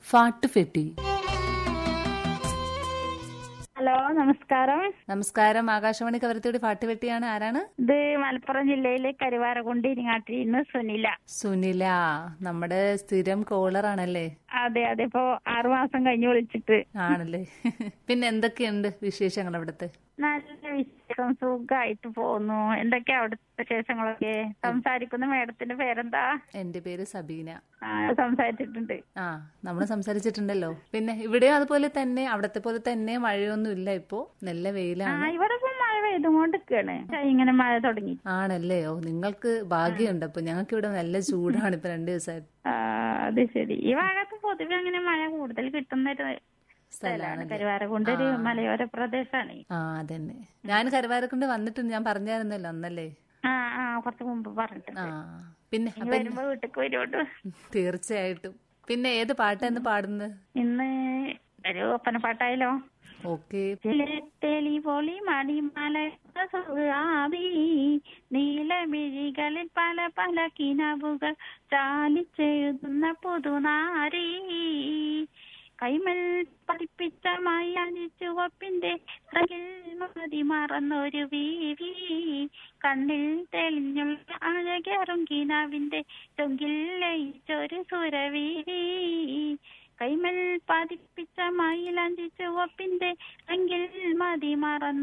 ഫാട്ടുഫെട്ടി hello നമസ്കാരം നമസ്കാരം ആകാശവാണി കവരത്തിയുടെ ഫാട്ടുഫെട്ടിയാണ് ആരാണ് ഇത് മലപ്പുറം ജില്ലയിലെ കരുവാരകുണ്ട് ഇരിങ്ങാട്ടിൽ നിന്ന് സുനില സുനില നമ്മുടെ സ്ഥിരം കോളറാണല്ലേ അതെ അതെ ഇപ്പൊ ആറു മാസം കഴിഞ്ഞ് വിളിച്ചിട്ട് ആണല്ലേ പിന്നെ എന്തൊക്കെയുണ്ട് വിശേഷങ്ങൾ അവിടുത്തെ നല്ല വിശേഷം സുഖമായിട്ട് പോകുന്നു എന്തൊക്കെയാ അവിടുത്തെ വിശേഷങ്ങളൊക്കെ സംസാരിക്കുന്ന മേഡത്തിന്റെ പേരെന്താ എന്റെ പേര് സബീന ആ, സംസാരിച്ചിട്ടുണ്ട് ആ നമ്മൾ സംസാരിച്ചിട്ടുണ്ടല്ലോ പിന്നെ ഇവിടെയും അതുപോലെ തന്നെ അവിടത്തെ പോലെ തന്നെ മഴയൊന്നും ഇല്ല ഇപ്പോ നല്ല ആ വെയിലാണ് ഇവിടെ ഇപ്പൊ മഴ പെയ്തുകൊണ്ടിരിക്കാണ് ഇങ്ങനെ മഴ തുടങ്ങി ആണല്ലേ ഓ നിങ്ങൾക്ക് ഭാഗ്യമുണ്ട് അപ്പൊ ഞങ്ങൾക്ക് ഇവിടെ നല്ല ചൂടാണ് ഇപ്പൊ രണ്ടു ദിവസമായിട്ട് ആ, അത് ശരി ഈ ഭാഗത്ത് പൊതുവെ അങ്ങനെ മഴ കൂടുതൽ കിട്ടുന്ന ഒരു സ്ഥലമാണ് സ്ഥലമാണല്ലേ കരുവാരകുണ്ട് ഒരു മലയോര പ്രദേശമാണ് ആ അതന്നെ ഞാൻ കരുവാരക്കൊണ്ട് വന്നിട്ടുണ്ട് ഞാൻ പറഞ്ഞായിരുന്നല്ലോ അന്നല്ലേ ആ ആ കുറച്ച് മുമ്പ് പറഞ്ഞിട്ടുണ്ട് ആ പിന്നെ ഇനി അപ്പൊ വരുമ്പോ വീട്ടിക്ക് വരുമോട്ട് തീർച്ചയായിട്ടും പിന്നെ ഏത് പാട്ടാന്ന് പാടുന്നത് ഇന്ന് ഒരു ഒപ്പനപ്പാട്ടായാലോ ഓക്കെ ചിലത്തേലി പൊളി മണിമല ആവി നീലമിഴികളിൽ പല പല കിനാവുകൾ ചാലിച്ചെഴുതുന്ന പുതുനാരി കൈമൽ പഠിപ്പിച്ച മായാനി ചുവപ്പിന്റെ കയ്യിൽ മതി മറന്നൊരു വീവി കണ്ണിൽ തെളിഞ്ഞുള്ള അഴകേറും കിനാവിന്റെ ചൊങ്കിൽ ലയിച്ചൊരു സുരവീവി കൈമൽ പതിപ്പിച്ച മയിലഞ്ചി ചുവപ്പിന്റെ എങ്കിൽ മതി മറന്നു